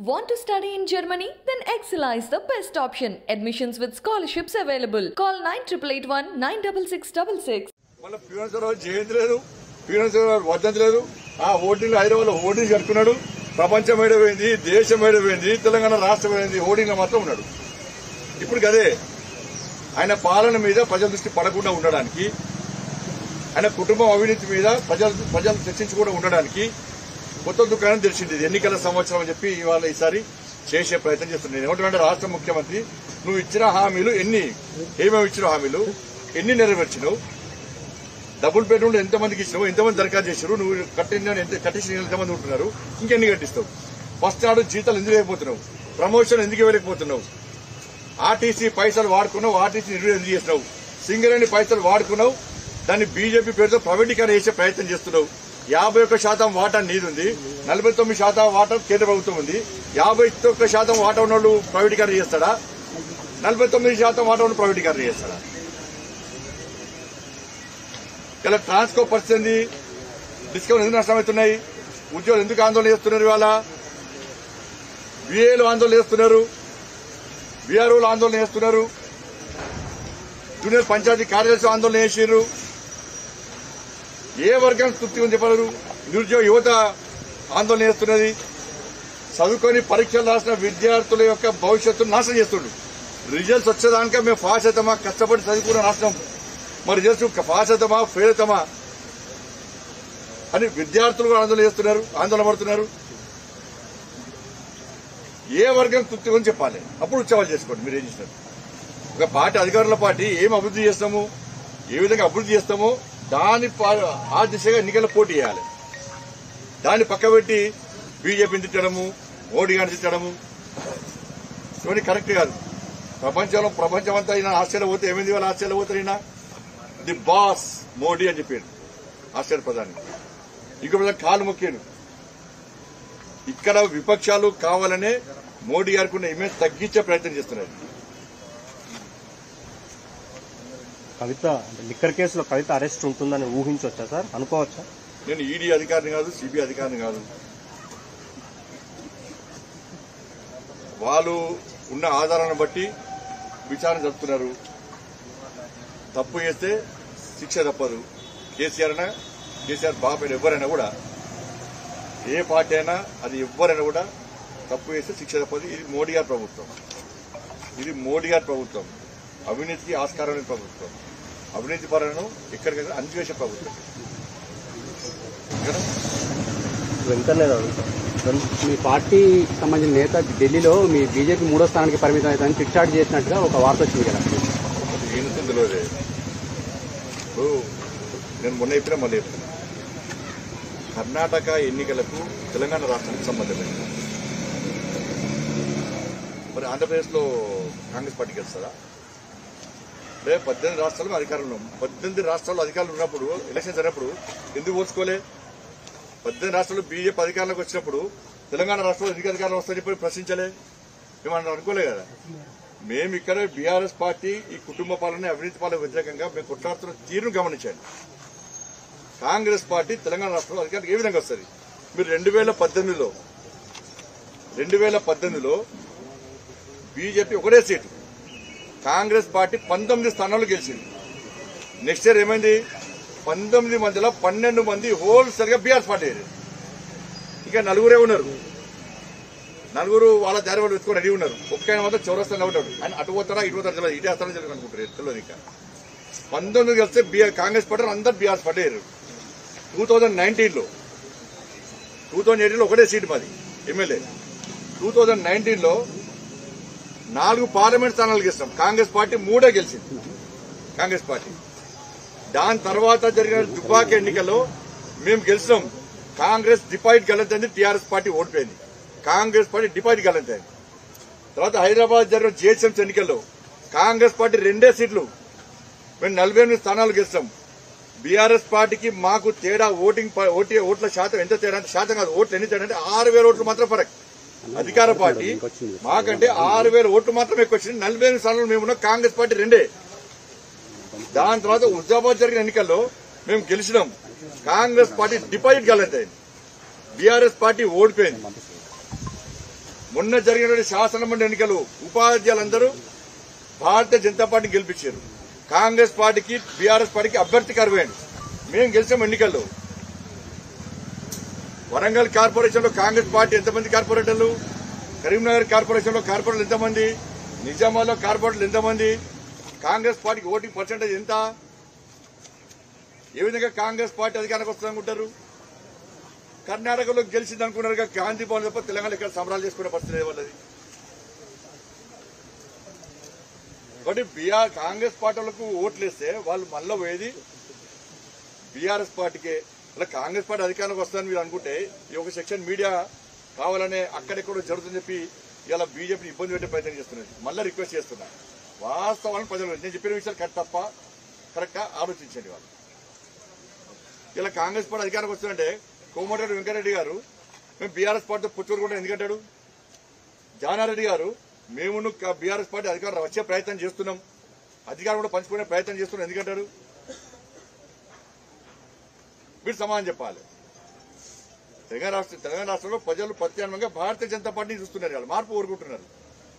Want to study in Germany? Then Excella is the best option. Admissions with scholarships available. Call 9881 96666. మళ్ళీ పీవనసరావు జయంతి లేదు పీవనసరావు వర్ధంతి లేదు ఆ voting Hyderabad లో ఓటింగ్ కట్టుకున్నాడు ప్రపంచం ఏడమైంది దేశం ఏడమైంది తెలంగాణ రాష్ట్రం ఏమైంది ఓటింగ్ లో మాత్రం ఉన్నాడు ఇప్పుడు కదే ఆయన పాలన మీద ప్రజల దృష్టి పడకుండా ఉండడానికి ఆయన కుటుంబం అవినీతి మీద ప్రజలు ప్రజలు చర్చించకుండా ఉండడానికి కొత్త దుకాణం తెరిచింది ఇది ఎన్నికల సంవత్సరం అని చెప్పి ఇవాళ ఈసారి చేసే ప్రయత్నం చేస్తున్నాను నేను ఏమంటున్నా రాష్ట్ర ముఖ్యమంత్రి నువ్వు ఇచ్చిన హామీలు ఎన్ని ఏమేమి ఇచ్చిన హామీలు ఎన్ని నెరవేర్చినావు డబుల్ బెడ్రూమ్లు ఎంతమందికి ఇచ్చినావు ఎంతమంది దరఖాస్తు చేశారు నువ్వు కట్టిన ఎంత కట్టించిన వాళ్ళు ఎంతమంది ఉంటున్నారు ఇంకెన్ని కట్టిస్తావు ఫస్ట్ నాడు జీతాలు ఎందుకు అయిపోతున్నావు ప్రమోషన్ ఎందుకు ఇవ్వలేకపోతున్నావు ఆర్టీసీ పైసలు వాడుకున్నావు ఆర్టీసీ నిర్వహణ ఎందుకు చేసినావు సింగరేణి పైసలు వాడుకున్నావు దాన్ని బీజేపీ పేరుతో ప్రైవేటీకరణ చేసే ప్రయత్నం చేస్తున్నావు యాభై ఒక్క శాతం వాటా నీదుంది నలభై తొమ్మిది శాతం వాటా కేంద్ర ప్రభుత్వం ఉంది యాభై ఒక్క శాతం వాటా ఉన్నోళ్ళు ప్రైవేటీకరణ చేస్తాడా నలభై తొమ్మిది శాతం వాటా ఉన్న ప్రైవేటీకరణ చేస్తాడా ఇలా ట్రాన్స్కో పరిస్థితి డిస్కౌంట్ ఎందుకు నష్టమవుతున్నాయి ఉద్యోగులు ఎందుకు ఆందోళన చేస్తున్నారు ఇవాళ విఏలు ఆందోళన చేస్తున్నారు బీఆర్ఓలు ఆందోళన చేస్తున్నారు జూనియర్ పంచాయతీ కార్యదర్శి ఆందోళన చేసారు ఏ వర్గానికి తృప్తి ఉంది చెప్పలేరు నిరుద్యోగ యువత ఆందోళన చేస్తున్నది చదువుకొని పరీక్షలు రాసిన విద్యార్థుల యొక్క భవిష్యత్తును నాశనం చేస్తుండ్రు రిజల్ట్స్ వచ్చేదానిక మేము పాస్ అవుతామా కష్టపడి చదువుకున్న నాశనం మరి రిజల్ట్స్ పాస్ అవుతామా ఫెయిల్ అవుతామా అని విద్యార్థులు కూడా ఆందోళన చేస్తున్నారు ఆందోళన పడుతున్నారు ఏ వర్గం తృప్తి గురించి చెప్పాలి అప్పుడు ఉత్సవాలు చేసుకోండి మీరు ఏం చేసినారు ఒక పార్టీ అధికారుల పార్టీ ఏం అభివృద్ధి చేస్తాము ఏ విధంగా అభివృద్ధి చేస్తామో దాని పా- ఆ దిశగా ఎన్నికల పోటీ చేయాలి దాన్ని పక్కబెట్టి బీజేపీని తిట్టడము మోడీ గారిని తిట్టడము ఇవన్నీ కరెక్ట్ కాదు ప్రపంచంలో ప్రపంచం అంతా ఈయన ఆస్ట్రేలియా పోతే ఏమైంది వాళ్ళు ఆస్ట్రేలియా పోతారు ఈయన ది బాస్ మోడీ అని చెప్పారు ఆస్ట్రేలియా ప్రధాని ఇంకో ప్రధాని కాలు మొక్కాను ఇక్కడ విపక్షాలు కావాలనే మోడీ గారికి ఉన్న ఇమేజ్ తగ్గించే ప్రయత్నం చేస్తున్నారు కవిత అంటే లిక్కర్ కేసులో కవిత అరెస్ట్ ఉంటుందని ఊహించవచ్చా సార్ అనుకోవచ్చా నేను ఈడీ అధికారిని కాదు సిబిఐ అధికారిని కాదు వాళ్ళు ఉన్న ఆధారాన్ని బట్టి విచారణ జరుపుతున్నారు తప్పు చేస్తే శిక్ష తప్పదు కేసీఆర్ అయినా కేసీఆర్ బాబు ఎవరైనా కూడా ఏ పార్టీ అయినా అది ఎవరైనా కూడా తప్పు చేస్తే శిక్ష తప్పదు ఇది మోడీ గారి ప్రభుత్వం ఇది మోడీ గారి ప్రభుత్వం అవినీతికి ఆస్కారం లేని ప్రభుత్వం అవినీతి పరులను ఎక్కడికైనా అణిచివేసే ప్రభుత్వం కదా వెంటనే అడుగుతాం మీ పార్టీకి సంబంధించిన నేత ఢిల్లీలో మీ బీజేపీ మూడో స్థానానికి పరిమితం అవుతుందని చిట్చాట్ చేసినట్టుగా ఒక వార్త వచ్చింది కదా ఈయనతో తెలియదే ఇప్పుడు నేను మొన్న చెప్పినా మళ్ళీ చెప్తున్నా కర్ణాటక ఎన్నికలకు తెలంగాణ రాష్ట్రానికి సంబంధం లేదు మరి ఆంధ్రప్రదేశ్లో కాంగ్రెస్ పార్టీ గెలుస్తుందా రేపు పద్దెనిమిది రాష్ట్రాల్లో అధికారంలో ఉన్నాం పద్దెనిమిది రాష్ట్రాల్లో అధికారులు ఉన్నప్పుడు ఎలక్షన్ జరిగినప్పుడు ఎందుకు ఓర్చుకోలే పద్దెనిమిది రాష్ట్రాల్లో బీజేపీ అధికారంలోకి వచ్చినప్పుడు తెలంగాణ రాష్ట్రంలో ఎందుకు అధికారంలో వస్తాయని చెప్పి ప్రశ్నించలే మేము అనుకోలే కదా మేము ఇక్కడ బీఆర్ఎస్ పార్టీ ఈ కుటుంబ పాలన అవినీతి పాలన వ్యతిరేకంగా మేము కొట్లాడుతున్న తీరును గమనించండి కాంగ్రెస్ పార్టీ తెలంగాణ రాష్ట్రంలో అధికారికి ఏ విధంగా వస్తుంది మీరు రెండు వేల పద్దెనిమిదిలో రెండు వేల పద్దెనిమిదిలో బీజేపీ ఒకటే సీటు కాంగ్రెస్ పార్టీ పంతొమ్మిది స్థానాలు గెలిచింది నెక్స్ట్ ఇయర్ ఏమైంది పంతొమ్మిది మందిలో పన్నెండు మంది హోల్సేల్ గా బీఆర్ఎస్ పార్టీ అయ్యారు. ఇంకా నలుగురే ఉన్నారు నలుగురు వాళ్ళ దారి వాళ్ళు వెతుకొని రెడీ ఉన్నారు ఒక్క ఆయన మాత్రం చౌరస్తాగా ఉంటాడు ఆయన అటు పోతారా ఇటు పోతారా తెలియదు ఇటే వస్తారని తెలియదు అనుకుంటారు తెలియదు ఇంకా పంతొమ్మిది కలిస్తే బీఆర్ కాంగ్రెస్ పార్టీ అందరు బీఆర్ఎస్ పార్టీ అయ్యారు టూ థౌజండ్ నైన్టీన్లో టూ థౌజండ్ ఎయిటీన్లో ఒకటే సీటు మాది ఎమ్మెల్యే టూ థౌజండ్ నైన్టీన్లో నాలుగు పార్లమెంట్ స్థానాలు గెలిచాం కాంగ్రెస్ పార్టీ మూడే గెలిచింది కాంగ్రెస్ పార్టీ దాని తర్వాత జరిగిన దుబ్బాక ఎన్నికల్లో మేము గెలిచినాం కాంగ్రెస్ డిపాజిట్ గెలంతైంది టీఆర్ఎస్ పార్టీ ఓడిపోయింది కాంగ్రెస్ పార్టీ డిపాజిట్ గెలంతైంది తర్వాత హైదరాబాద్ జరిగిన జిహెచ్ఎంసీ ఎన్నికల్లో కాంగ్రెస్ పార్టీ రెండే సీట్లు మేము నలభై ఎనిమిది స్థానాలు గెలిచాం బీఆర్ఎస్ పార్టీకి మాకు తేడా ఓటింగ్ ప- ఓటి ఓట్ల శాతం ఎంత తేడా అంటే శాతం కాదు ఓట్లు ఎన్ని తేడా అంటే ఆరు వేల ఓట్లు మాత్రం ఫరక్ అధికార పార్టీ మాకంటే ఆరు వేల ఓట్లు మాత్రం ఎక్కువ వచ్చింది నలభై ఎనిమిది స్థానాలు మేము ఉన్నాం కాంగ్రెస్ పార్టీ రెండే దాని తర్వాత హుజాబాద్ జరిగిన ఎన్నికల్లో మేము గెలిచినాం కాంగ్రెస్ పార్టీ డిపాజిట్ గలంతైంది బీఆర్ఎస్ పార్టీ ఓడిపోయింది మొన్న జరిగిన శాసనమండలి ఎన్నికలు ఉపాధ్యాయులందరూ భారతీయ జనతా పార్టీని గెలిపించారు కాంగ్రెస్ పార్టీకి బీఆర్ఎస్ పార్టీకి అభ్యర్థి కరువేయండి మేము గెలిచాం ఎన్నికల్లో వరంగల్ కార్పొరేషన్ లో కాంగ్రెస్ పార్టీ ఎంతమంది కార్పొరేటర్లు కరీంనగర్ కార్పొరేషన్ లో కార్పొరేటర్లు ఎంతమంది నిజామాబాద్ లో కార్పొరేటర్లు ఎంతమంది కాంగ్రెస్ పార్టీకి ఓటింగ్ పర్సెంటేజ్ ఎంత ఏ విధంగా కాంగ్రెస్ పార్టీ అధికారానికి వస్తుంది అనుకుంటారు కర్ణాటకలో గెలిచింది అనుకున్నారు గాంధీ భవన్ తప్ప తెలంగాణ ఇక్కడ సంబరాలు చేసుకునే పరిస్థితి లేదు వాళ్ళది కాబట్టి బీఆర్ కాంగ్రెస్ పార్టీలకు ఓట్లు వేస్తే వాళ్ళు మళ్ళీ పోయేది బీఆర్ఎస్ పార్టీకే అలా కాంగ్రెస్ పార్టీ అధికారంలోకి వస్తుందని మీరు అనుకుంటే ఈ ఒక సెక్షన్ మీడియా కావాలనే అక్కడెక్కడో జరుగుతుందని చెప్పి ఇలా బీజేపీ ఇబ్బంది పెట్టే ప్రయత్నం చేస్తున్నది మళ్ళీ రిక్వెస్ట్ చేస్తున్నా వాస్తవాలను ప్రజలు నేను చెప్పిన విషయాలు కరెక్ట్ తప్ప కరెక్టా ఆలోచించండి వాళ్ళు ఇలా కాంగ్రెస్ పార్టీ అధికారంకి వస్తుందంటే కోమటిరెడ్డి వెంకటరెడ్డి గారు మేము బీఆర్ఎస్ పార్టీతో పుత్తూరు కూడా ఎందుకంటాడు జానారెడ్డి గారు మేము బీఆర్ఎస్ పార్టీ అధికారం వచ్చే ప్రయత్నం చేస్తున్నాం అధికారం కూడా పంచుకునే ప్రయత్నం చేస్తున్నాం ఎందుకంటారు మీరు సమాధానం చెప్పాలి తెలంగాణ రాష్ట్ర తెలంగాణ రాష్ట్రంలో ప్రజలు ప్రత్యామ్నాయంగా భారతీయ జనతా పార్టీని చూస్తున్నారు వాళ్ళు మార్పు కోరుకుంటున్నారు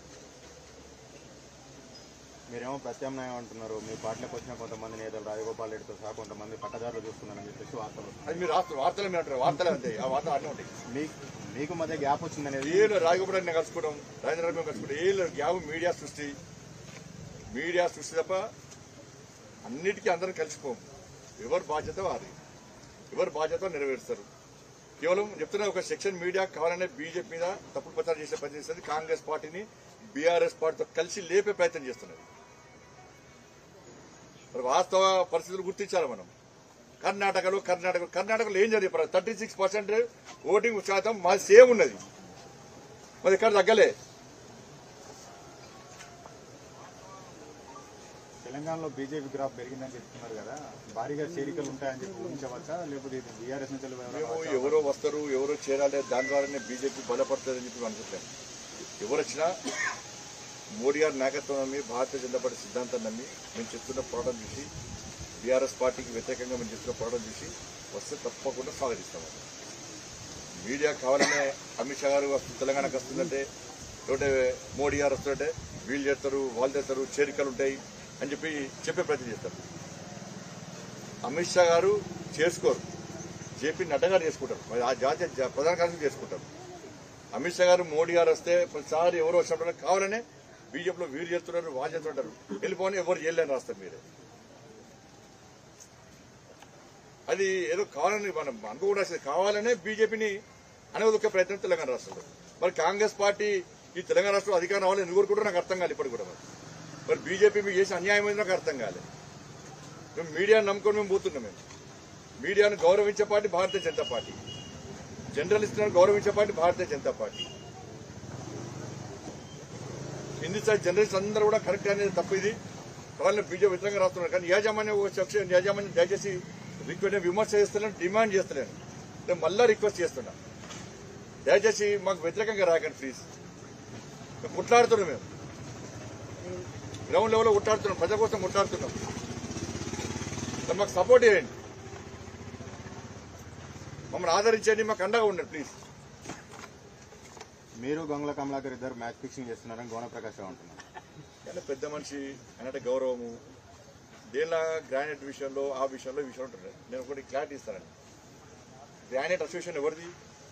మీరేమో ప్రత్యామ్నాయం అంటున్నారు మీ పార్టీలోకి వచ్చిన కొంతమంది నేతలు రాజగోపాల్ రెడ్డితో సహా కొంతమంది పట్టదారులు చూస్తున్నారని చెప్పేసి వార్తలు వస్తున్నాయి. అది మీరు రాష్ట్ర వార్తలు మీరు అంటారు వార్తలే అంతే ఆ వార్తలు అట్లా ఉంటాయి మీ మీకు మధ్య గ్యాప్ వచ్చిందనేది ఏళ్ళు రాజగోపాల్ కలుసుకోవడం రాజేంద్ర రెడ్డి కలుసుకోవడం ఏళ్ళు గ్యాప్ మీడియా సృష్టి మీడియా సృష్టి తప్ప అన్నిటికీ అందరం కలిసిపోం ఎవరి బాధ్యత వారి ఎవరి బాధ్యత నెరవేరుస్తారు కేవలం చెప్తున్నా ఒక సెక్షన్ మీడియా కావాలనే బీజేపీ మీద తప్పుడు ప్రచారం చేసే ప్రయత్నం చేస్తుంది కాంగ్రెస్ పార్టీని బీఆర్ఎస్ పార్టీతో కలిసి లేపే ప్రయత్నం చేస్తున్నది మరి వాస్తవ పరిస్థితులు గుర్తించాలి మనం కర్ణాటకలో కర్ణాటక కర్ణాటకలో ఏం జరిగింది థర్టీ సిక్స్ పర్సెంట్ ఓటింగ్ శాతం మాది సేమ్ ఉన్నది మరి ఇక్కడ తగ్గలే తెలంగాణలో బీజేపీ గ్రాఫ్ పెరిగిందని చెప్తున్నారు కదా భారీగా చేరికలు ఉంటాయని చెప్పి ఊహించవచ్చా లేకపోతే ఇది బీఆర్ఎస్ నుంచి ఎవరైనా మేము వచ్చే ఎవరో వస్తారు ఎవరో చేరాలి దాని ద్వారానే బీజేపీ బలపడుతుందని చెప్పి మేము అనుకుంటాం ఎవరు వచ్చినా మోడీ గారి నాయకత్వం నమ్మి భారతీయ జనతా పార్టీ సిద్ధాంతం నమ్మి మేము చెప్తున్న పోరాటం చూసి బీఆర్ఎస్ పార్టీకి వ్యతిరేకంగా మేము చెప్తున్న పోరాటం చూసి వస్తే తప్పకుండా స్వాగతిస్తాం మీడియా కావాలనే అమిత్ షా గారు వస్తు- తెలంగాణకు వస్తుందంటే లేకపోతే మోడీ గారు వస్తుందంటే వీళ్ళు చేస్తారు వాళ్ళు చేస్తారు చేరికలు ఉంటాయి అని చెప్పి చెప్పే ప్రయత్నం చేస్తారు అమిత్ షా గారు చేసుకోరు జేపీ నడ్డా గారు చేసుకుంటారు మరి ఆ జాతీయ జా- ప్రధాన కార్యదర్శి చేసుకుంటారు అమిత్ షా గారు మోడీ గారు వస్తే ప్రతిసారి ఎవరు వచ్చినప్పుడు కావాలనే బీజేపీలో వీరు చేస్తున్నారు వాళ్ళు చేస్తుంటారు వెళ్ళిపోని ఎవరు చేయలేని రాస్తారు మీరే అది ఏదో కావాలని మనం అనుకోకూడదు కావాలనే బీజేపీని అనవదొక్క ప్రయత్నం తెలంగాణ రాష్ట్రంలో మరి కాంగ్రెస్ పార్టీ ఈ తెలంగాణ రాష్ట్రంలో అధికారం రావాలని ఎందుకు కోరుకుంటారో నాకు అర్థం కాలేదు ఇప్పటికి కూడా మరి మరి బీజేపీ మీకు చేసిన అన్యాయం ఏందో నాకు అర్థం కాలేదు మేము మీడియాను నమ్ముకొని మేము పోతున్నాం మేము మీడియాను గౌరవించే పార్టీ భారతీయ జనతా పార్టీ జర్నలిస్టులను గౌరవించే party Bharatiya Janata party Hindi side journalist అందరూ కూడా కరెక్ట్ అనేది తప్పు ఇది వాళ్ళని బీజేపీ వ్యతిరేకంగా రాస్తున్నారు కానీ యాజమాన్యం ఒక సెక్షన్ యాజమాన్యం దయచేసి రిక్వెస్ట్ విమర్శ చేస్తలేను డిమాండ్ చేస్తలేను నేను మళ్ళా రిక్వెస్ట్ చేస్తున్నా దయచేసి మాకు వ్యతిరేకంగా రాకండి ప్లీజ్ మేము కొట్లాడుతున్నాం మేము గ్రౌండ్ లెవెల్లో కొట్లాడుతున్నాం ప్రజల కోసం కొట్లాడుతున్నాం మరి మాకు సపోర్ట్ చేయండి మమ్మల్ని ఆదరించండి మాకు అండగా ఉండండి ప్లీజ్ మీరు గంగుల కమలాకర్ ఇద్దరు మ్యాచ్ ఫిక్సింగ్ చేస్తున్నారని గోన ప్రకాష్ రావు అంటున్నారు ఆయన పెద్ద మనిషి ఆయన గౌరవము దేనిలా గ్రానైట్ విషయంలో ఆ విషయంలో ఈ విషయంలో ఉంటుంది నేను ఒకటి క్లారిటీ ఇస్తానండి గ్రానైట్ అసోసియేషన్ ఎవరిది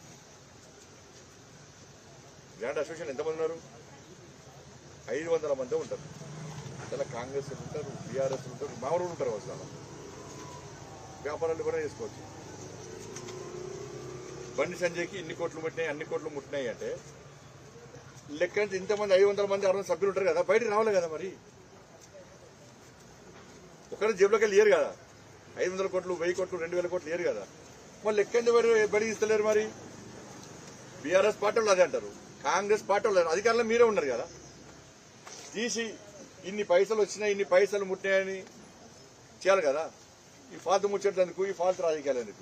గ్రానైట్ అసోసియేషన్ ఎంతమంది ఉన్నారు ఐదు వందల మంది ఉంటారు ఇలా కాంగ్రెస్ ఉంటారు బీఆర్ఎస్ ఉంటారు మామూలు ఉంటారు అసలు వ్యాపారాలు కూడా చేసుకోవచ్చు బండి సంజయ్కి ఇన్ని కోట్లు ముట్టినాయి అన్ని కోట్లు ముట్టినాయి అంటే లెక్క అంటే ఇంతమంది ఐదు వందల మంది అరవై సభ్యులు ఉంటారు కదా బయటకు రావాలి కదా మరి ఒకరి జేబులోకి వెళ్ళి లేరు కదా ఐదు వందల కోట్లు వెయ్యి కోట్లు రెండు వేల కోట్లు లేరు కదా మరి లెక్క ఎందుకు బయట బడి ఇస్తలేరు మరి బీఆర్ఎస్ పార్టీ వాళ్ళు అదే అంటారు కాంగ్రెస్ పార్టీ వాళ్ళు అధికారంలో మీరే ఉన్నారు కదా తీసి ఇన్ని పైసలు వచ్చినాయి ఇన్ని పైసలు ముట్టినాయని చేయాలి కదా ఈ ఫాల్తు ముచ్చేటందుకు ఈ ఫాల్తు రాజకీయాలు ఎందుకు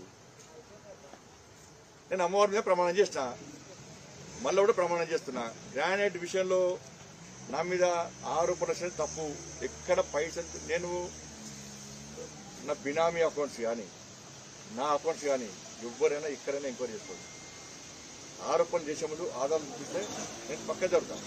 నేను అమ్మవారి మీద ప్రమాణం చేసిన మళ్ళీ కూడా ప్రమాణం చేస్తున్నా గ్రానైట్ విషయంలో నా మీద ఆరోపణ చేసిన తప్పు ఎక్కడ పైసలు నేను నా బినామీ అకౌంట్స్ కానీ నా అకౌంట్స్ కానీ ఎవరైనా ఎక్కడైనా ఎంక్వైరీ చేసుకోవచ్చు ఆరోపణలు చేసే ముందు ఆధారం చూపిస్తే నేను పక్క జరుగుతాను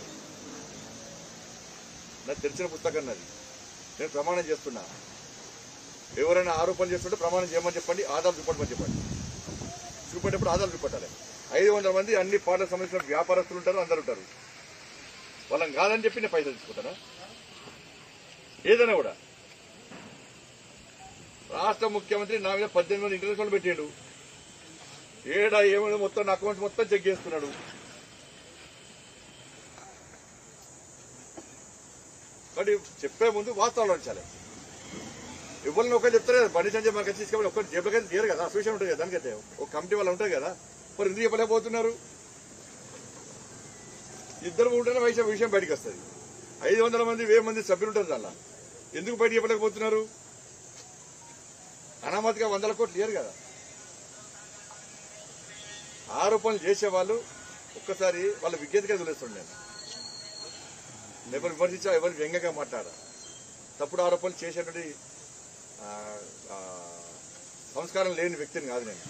నాకు తెలిసిన పుస్తకం నాది నేను ప్రమాణం చేస్తున్నా ఎవరైనా ఆరోపణ చేస్తుంటే ప్రమాణం చేయమని చెప్పండి ఆధారం చూపడమని చెప్పండి చూపేటప్పుడు ఆధారం చూపెట్టాలి ఐదు వందల మంది అన్ని పాటలకు సంబంధించిన వ్యాపారస్తులు ఉంటారు అందరు ఉంటారు వాళ్ళని కాదని చెప్పి నేను పైసలు తీసుకుంటానా ఏదైనా కూడా రాష్ట్ర ముఖ్యమంత్రి నా మీద పద్దెనిమిది మంది ఇంటర్నేషనల్ పెట్టాడు ఏడా ఏమైనా మొత్తం నా అకౌంట్స్ మొత్తం చెక్ చేస్తున్నాడు కాబట్టి చెప్పే ముందు వాస్తవాలు ఉంచాలి ఎవరిని ఒకరు చెప్తారు కదా బండి సంజయ్ మనకి తీసుకెళ్ళి ఒక్కరు జేబులకైతే తీయరు కదా అసోసియేషన్ ఉంటుంది కదా దానికైతే ఒక కమిటీ వాళ్ళు ఉంటారు కదా మరి ఎందుకు చెప్పలేకపోతున్నారు ఇద్దరు ఉంటేనే విషయం విషయం బయటకు వస్తుంది ఐదు వందల మంది వెయ్యి మంది సభ్యులు ఉంటారు దానిలో ఎందుకు బయట చెప్పలేకపోతున్నారు అనామతిగా వందల కోట్లు లేరు కదా ఆరోపణలు చేసేవాళ్ళు ఒక్కసారి వాళ్ళ విజ్ఞతగా వదిలేస్తుండే నేను ఎవరు విమర్శించా ఎవరు వ్యంగ్యంగా మాట్లాడ తప్పుడు ఆరోపణలు చేసేటువంటి ఆ, ఆ, సంస్కారం లేని వ్యక్తిని కాదు నేను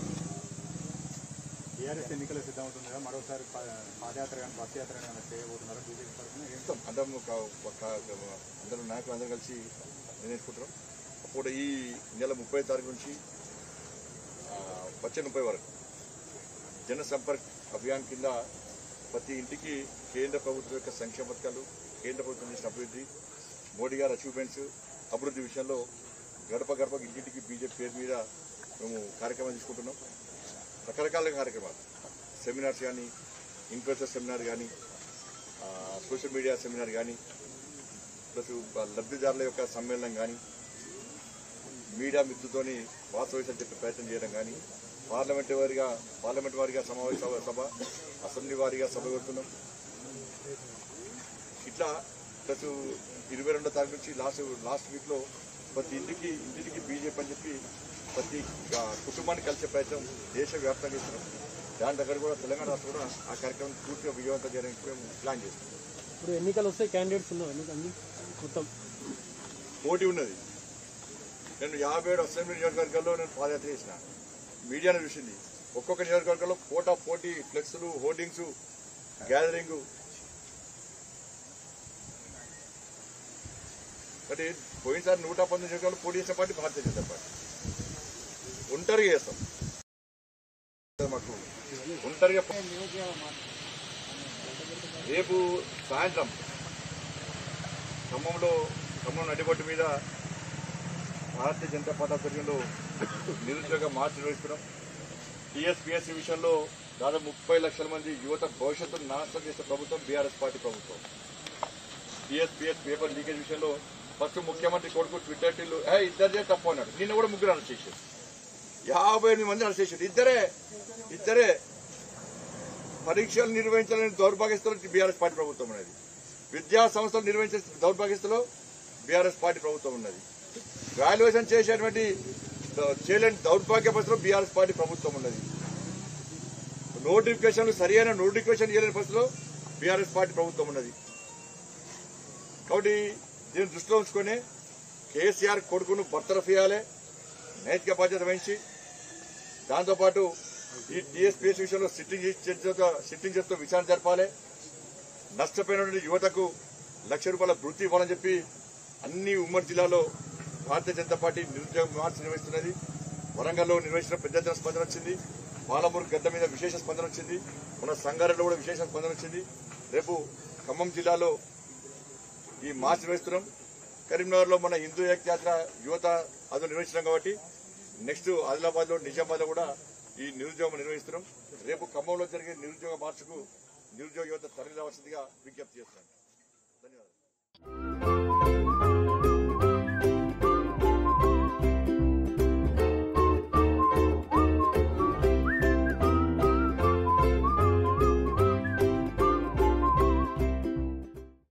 టీఆర్ఎస్ ఎన్నికలు సిద్ధమవుతుంది కదా మరోసారి పా- పాదయాత్ర కానీ బస్ యాత్ర కానీ చేయబోతున్నారు బీజేపీ తరఫున ఏం ఇస్తాం అంటే ఒక ఒక అందరూ నాయకులు అందరూ కలిసి నిర్ణయించుకుంటాం అప్పుడు ఈ నెల ముప్పై తారీఖు నుంచి ఆ, వచ్చే ముప్పై వరకు జన సంపర్క్ అభియాన్ కింద ప్రతి ఇంటికి కేంద్ర ప్రభుత్వం యొక్క సంక్షేమ పథకాలు కేంద్ర ప్రభుత్వం చేసిన అభివృద్ధి మోడీ గారి అచీవ్మెంట్స్ అభివృద్ధి విషయంలో గడప గడప ఇంటింటికి బీజేపీ పేరు మీద మేము కార్యక్రమాలు తీసుకుంటున్నాం రకరకాల కార్యక్రమాలు సెమినార్స్ కానీ ఇన్ఫ్లుయెన్సర్ సెమినార్ కానీ ఆ, సోషల్ మీడియా సెమినార్ కానీ ప్లస్ లబ్ధిదారుల యొక్క సమ్మేళనం కానీ మీడియా మిత్రుతోని వాస్తవికత చెప్పే ప్రయత్నం చేయడం కానీ పార్లమెంట్ వారిగా పార్లమెంట్ వారిగా సమావేశ సభ అసెంబ్లీ వారిగా సభ పెడుతున్నాం ఇట్లా ప్లస్ ఇరవై రెండో తారీఖు నుంచి లాస్ట్ లాస్ట్ వీక్లో ప్రతి ఇంటికి ఇంటికి బీజేపీ అని చెప్పి ప్రతి ఆ, కుటుంబాన్ని కలిసే ప్రయత్నం దేశవ్యాప్తంగా ఇస్తున్నాం దాని దగ్గర కూడా తెలంగాణ రాష్ట్రం కూడా ఆ కార్యక్రమం పూర్తిగా విజయవంతం చేయడానికి మేము ప్లాన్ చేస్తున్నాం ఇప్పుడు ఎన్నికలు వస్తే క్యాండిడేట్స్ ఉన్నారు ఎందుకండి మొత్తం పోటీ ఉన్నది నేను యాభై ఏడు అసెంబ్లీ నియోజకవర్గాల్లో నేను పాదయాత్ర చేసిన మీడియాను చూసింది ఒక్కొక్క నియోజకవర్గంలో పోటా పోటీ ఫ్లెక్స్లు హోర్డింగ్స్ గ్యాదరింగ్ అంటే పోయినసారి నూట పంతొమ్మిది నియోజకవర్గాలు పోటీ చేసిన పార్టీ భారతీయ జనతా పార్టీ ఒంటరిగా చేస్తాం మాకు ఒంటరిగా రేపు సాయంత్రం ఖమ్మంలో ఖమ్మం నడిబొట్టు మీద భారతీయ జనతా పార్టీ ఆధ్వర్యంలో నిరుద్యోగ మార్చి నిర్వహిస్తున్నాం టీఎస్పీఎస్సీ విషయంలో దాదాపు ముప్పై లక్షల మంది యువత భవిష్యత్తును నాశనం చేసే ప్రభుత్వం బీఆర్ఎస్ పార్టీ ప్రభుత్వం టీఎస్పీఎస్ పేపర్ లీకేజ్ విషయంలో ఫస్ట్ ముఖ్యమంత్రి కొడుకు ట్విట్టర్ టీలు ఏ ఇద్దరిదే తప్పు అన్నాడు నిన్న కూడా ముగ్గురు అరెస్ట్ చేశారు యాభై ఎనిమిది మంది అరెస్ట్ చేశారు ఇద్దరే ఇద్దరే పరీక్షలు నిర్వహించాలని దౌర్భాగ్యస్తులు బీఆర్ఎస్ పార్టీ ప్రభుత్వం ఉన్నది విద్యా సంస్థలు నిర్వహించే దౌర్భాగ్యస్తులో బీఆర్ఎస్ పార్టీ ప్రభుత్వం ఉన్నది వాల్యుయేషన్ చేసేటువంటి ద- చేయలేని దౌర్భాగ్య పరిస్థితిలో బీఆర్ఎస్ పార్టీ ప్రభుత్వం ఉన్నది నోటిఫికేషన్లు సరైన నోటిఫికేషన్ చేయలేని పరిస్థితిలో బీఆర్ఎస్ పార్టీ ప్రభుత్వం ఉన్నది కాబట్టి దీన్ని దృష్టిలో ఉంచుకొని కేసీఆర్ కొడుకును బర్తరఫ్ చేయాలి నైతిక బాధ్యత వహించి దాంతోపాటు ఈ టీఎస్పీఎస్ విషయంలో సిట్టింగ్ జడ్జితో సిట్టింగ్ జడ్జితో విచారణ జరపాలి నష్టపోయినటువంటి యువతకు లక్ష రూపాయల వృత్తి ఇవ్వాలని చెప్పి అన్ని ఉమ్మడి జిల్లాలో భారతీయ జనతా పార్టీ నిరుద్యోగ మార్చ్ నిర్వహిస్తున్నది వరంగల్లో నిర్వహించిన పెద్ద ఎత్తున స్పందన వచ్చింది పాలమూరు గడ్డ మీద విశేష స్పందన వచ్చింది మన సంగారెడ్డిలో కూడా విశేష స్పందన వచ్చింది రేపు ఖమ్మం జిల్లాలో ఈ మార్చ్ నిర్వహిస్తున్నాం కరీంనగర్లో మన హిందూ ఏకయాత్ర యువత అది నిర్వహించినాం కాబట్టి నెక్స్ట్ ఆదిలాబాద్ లో నిజామాబాద్ లో కూడా ఈ నిరుద్యోగం నిర్వహిస్తున్నాం రేపు ఖమ్మంలో జరిగే నిరుద్యోగ మార్చుకు నిరుద్యోగ యువత తరలి రావాల్సిందిగా విజ్ఞప్తి చేస్తున్నాను ధన్యవాదాలు